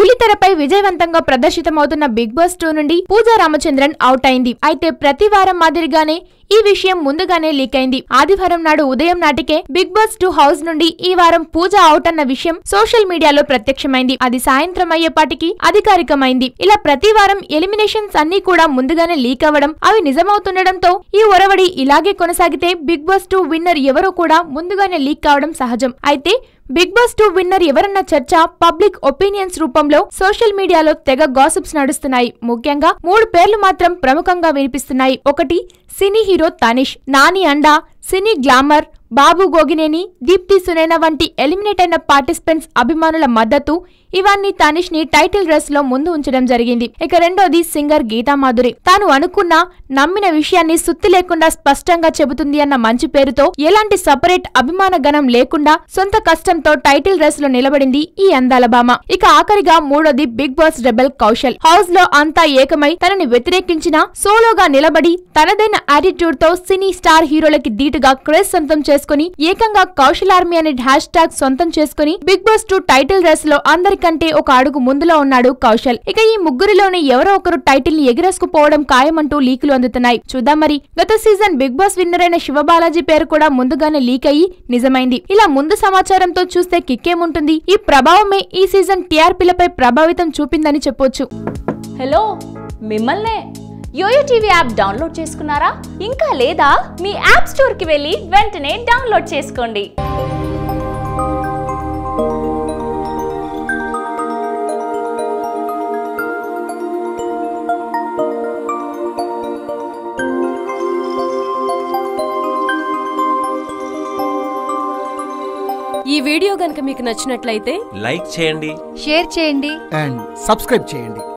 బుల్లితెరపై విజయవంతంగా ప్రదర్శితమవుతున్న big boss two నుండి పూజా Ramachandran out అయింది అయితే ప్రతి వారం మాదిరిగానే ఈ విషయం ముందుగానే లీక్ అయింది ఆదివారం నాడు ఉదయం నాటికే బిగ్ బాస్ టూ హౌస్ నుండి ఈ వారం పూజ అవుట్ అన్న విషయం సోషల్ మీడియాలో ప్రత్యక్షమైంది అది సాయంత్రం అయ్యేపాటికి అధికారికమైంది ఇలా ప్రతి వారం ఎలిమినేషన్స్ అన్ని కూడా ముందుగానే లీక్ అవ్వడం అవి నిజమవుతుండటంతో ఈ ఒరవడి ఇలాగే కొనసాగితే బిగ్ బాస్ టూ విన్నర్ ఎవరో కూడా ముందుగానే లీక్ కావడం సహజం అయితే బిగ్ బాస్ టూ విన్నర్ ఎవరన్న చర్చ పబ్లిక్ ఒపీనియన్స్ రూపంలో సోషల్ మీడియాలో తెగ గాసిప్స్ నడుస్తున్నాయి ముఖ్యంగా మూడు పేర్లు మాత్రం ప్రముఖంగా వినిపిస్తున్నాయి ఒకటి cine hero Tanish Nani and cine glamour Babu Gogineni Deepthi Sunaina వంటి ఎలిమినేట్ అయిన పార్టిసిపెంట్స్ అభిమానుల మద్దతు ఇవన్నీ తనిష్ ని టైటిల్ రేస్ లో ముందు ఉంచడం జరిగింది ఇక రెండోది సింగర్ గీతా మాధురి తాను అనుకున్న నమ్మిన విషయాన్ని సుత్తి లేకుండా స్పష్టంగా చెబుతుంది అన్న మంచి పేరుతో ఎలాంటి సపరేట్ అభిమాన గణం లేకుండా సొంత కష్టంతో టైటిల్ రేస్ లో నిలబడింది ఈ అందాల భామ ఇక ఆఖరిగా మూడోది big boss rebel Kaushal house లో అంతా ఏకమై తనని వ్యతిరేకించిన సోలోగా నిలబడి తనదైన యాటిట్యూడ్ తో సినీ స్టార్ హీరోలకి ధీటుగా క్రేజ్ సొంతం చేసుకుని ఏకంగా కౌశల్ ఆర్మీ అనే హ్యాష్ ట్యాగ్ సొంతం చేసుకుని big boss two title race లో అందరికంటే ఒక అడుగు ముందులో ఉన్నాడు కౌశల్ ఇక ఈ ముగ్గురిలోనే ఎవరో ఒకరు టైటిల్ ని ఎగిరేసుకుపోవడం ఖాయమంటూ లీకులు అందుతున్నాయి చూద్దాం మరి గత సీజన్ బిగ్ బాస్ విన్నర్ అయిన శివబాలాజీ పేరు కూడా ముందుగానే లీక్ అయ్యి నిజమైంది ఇలా ముందు సమాచారంతో చూస్తే కిక్కేముంటుంది ఈ ప్రభావమే ఈ సీజన్ టీఆర్పీలపై ప్రభావితం చూపిందని చెప్పొచ్చు హలో మిమ్మల్నే యోయో టీవీ యాప్ డౌన్లోడ్ చేసుకున్నారా ఇంకా లేదా మీ యాప్ స్టోర్కి వెళ్ళి వెంటనే డౌన్లోడ్ చేసుకోండి ఈ వీడియో గనుక మీకు నచ్చినట్లయితే లైక్ చేయండి షేర్ చేయండి అండ్ సబ్స్క్రైబ్ చేయండి